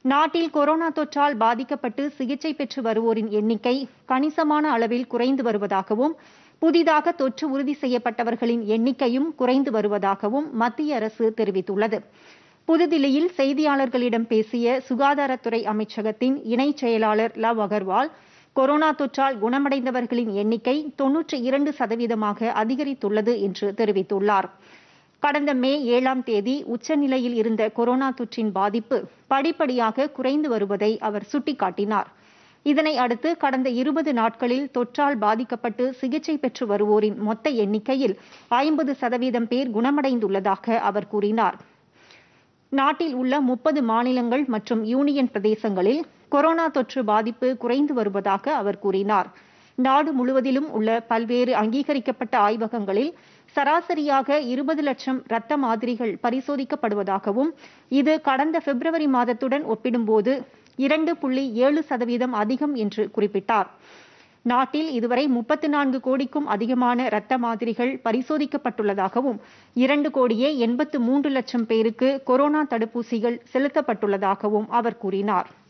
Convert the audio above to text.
நாட்டில் கொரோனா தொற்றால் பாதிக்கப்பட்டு சிகிச்சை பெற்று வருவோரின் எண்ணிக்கை கணிசமான அளவில் குறைந்து வருவதாகவும் புதிதாக தொற்று உறுதி செய்யப்பட்டவர்களின் எண்ணிக்கையும் குறைந்து வருவதாகவும் மத்திய அரசு தெரிவித்துள்ளது புதுதில்லியில் செய்தியாளர்களிடம் பேசிய சுகாதாரத்துறை அமைச்சகத்தின் இணைச் செயலாளர் லவ் அகர்வால் கொரோனா தொற்றால் குணமடைந்தவர்களின் எண்ணிக்கை தொன்னூற்றி இரண்டு சதவீதமாக அதிகரித்துள்ளது என்று தெரிவித்துள்ளார் கடந்த மே ஏழாம் தேதி உச்சநிலையில் இருந்த கொரோனா தொற்றின் பாதிப்பு படிப்படியாக குறைந்து வருவதை அவர் சுட்டிக்காட்டினார் இதனை அடுத்து கடந்த இருபது நாட்களில் தொற்றால் பாதிக்கப்பட்டு சிகிச்சை பெற்று வருவோரின் மொத்த எண்ணிக்கையில் ஐம்பது சதவீதம் பேர் குணமடைந்துள்ளதாக அவர் கூறினார் நாட்டில் உள்ள முப்பது மாநிலங்கள் மற்றும் யூனியன் பிரதேசங்களில் கொரோனா தொற்று பாதிப்பு குறைந்து வருவதாக அவர் கூறினார் நாடு முழுவதிலும் உள்ள பல்வேறு அங்கீகரிக்கப்பட்ட ஆய்வகங்களில் சராசரியாக இருபது லட்சம் இரத்த மாதிரிகள் பரிசோதிக்கப்படுவதாகவும் இது கடந்த பிப்ரவரி மாதத்துடன் ஒப்பிடும்போது இரண்டு புள்ளி ஏழு சதவீதம் அதிகம் என்று குறிப்பிட்டார் நாட்டில் இதுவரை முப்பத்து நான்கு கோடிக்கும் அதிகமான இரத்த மாதிரிகள் பரிசோதிக்கப்பட்டுள்ளதாகவும் இரண்டு கோடியே எண்பத்து மூன்று லட்சம் பேருக்கு கொரோனா தடுப்பூசிகள் செலுத்தப்பட்டுள்ளதாகவும் அவர் கூறினார்